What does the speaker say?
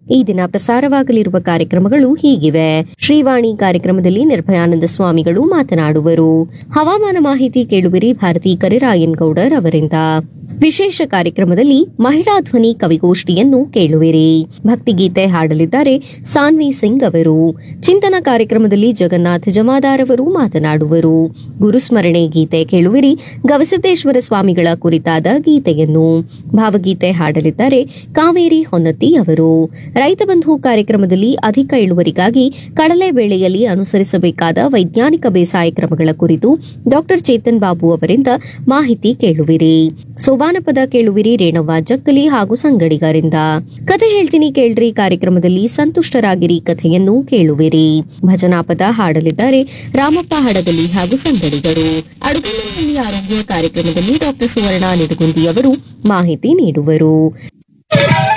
ಈ ದಿನ ಪ್ರಸಾರವಾಗಲಿರುವ ಕಾರ್ಯಕ್ರಮಗಳು ಹೀಗಿವೆ ಶ್ರೀವಾಣಿ ಕಾರ್ಯಕ್ರಮದಲ್ಲಿ ನಿರ್ಭಯಾನಂದ ಸ್ವಾಮಿಗಳು ಮಾತನಾಡುವರು ಹವಾಮಾನ ಮಾಹಿತಿ ಕೇಳುವಿರಿ ಭಾರತಿ ಕರಿರಾಯನ್ ಗೌಡರ್ ಅವರಿಂದ ವಿಶೇಷ ಕಾರ್ಯಕ್ರಮದಲ್ಲಿ ಮಹಿಳಾ ಧ್ವನಿ ಕವಿಗೋಷ್ಠಿಯನ್ನು ಕೇಳುವಿರಿ ಭಕ್ತಿಗೀತೆ ಹಾಡಲಿದ್ದಾರೆ ಸಾನ್ವಿ ಸಿಂಗ್ ಅವರು ಚಿಂತನ ಕಾರ್ಯಕ್ರಮದಲ್ಲಿ ಜಗನ್ನಾಥ ಜಮಾದಾರ್ ಅವರು ಮಾತನಾಡುವರು ಗುರುಸ್ಮರಣೆ ಗೀತೆ ಕೇಳುವಿರಿ ಗವಿಸಿದ್ದೇಶ್ವರ ಸ್ವಾಮಿಗಳ ಕುರಿತಾದ ಗೀತೆಯನ್ನು ಭಾವಗೀತೆ ಹಾಡಲಿದ್ದಾರೆ ಕಾವೇರಿ ಹೊನ್ನತಿ ಅವರು ರೈತ ಬಂಧು ಕಾರ್ಯಕ್ರಮದಲ್ಲಿ ಅಧಿಕ ಇಳುವರಿಗಾಗಿ ಕಡಲೆ ಬೆಳೆಯಲ್ಲಿ ಅನುಸರಿಸಬೇಕಾದ ವೈಜ್ಞಾನಿಕ ಬೇಸಾಯ ಕ್ರಮಗಳ ಕುರಿತು ಡಾಕ್ಟರ್ ಚೇತನ್ ಬಾಬು ಅವರಿಂದ ಮಾಹಿತಿ ಕೇಳುವಿರಿ ಸೋಬಾನಪದ ಕೇಳುವಿರಿ ರೇಣವ್ವ ಜಕ್ಕಲಿ ಹಾಗೂ ಸಂಗಡಿಗರಿಂದ ಕಥೆ ಹೇಳ್ತೀನಿ ಕೇಳ್ರಿ ಕಾರ್ಯಕ್ರಮದಲ್ಲಿ ಸಂತುಷ್ಟರಾಗಿರಿ ಕಥೆಯನ್ನು ಕೇಳುವಿರಿ ಭಜನಾಪದ ಹಾಡಲಿದ್ದಾರೆ ರಾಮಪ್ಪ ಹಡಗಲಿ ಹಾಗೂ ಸಂಗಡಿಗರು ಅಡುಗೆ ಮನೆಯಲ್ಲಿ ಆರೋಗ್ಯ ಕಾರ್ಯಕ್ರಮದಲ್ಲಿ ಡಾಕ್ಟರ್ ಸುವರ್ಣ ನಿಡಗುಂದಿ ಅವರು ಮಾಹಿತಿ ನೀಡುವರು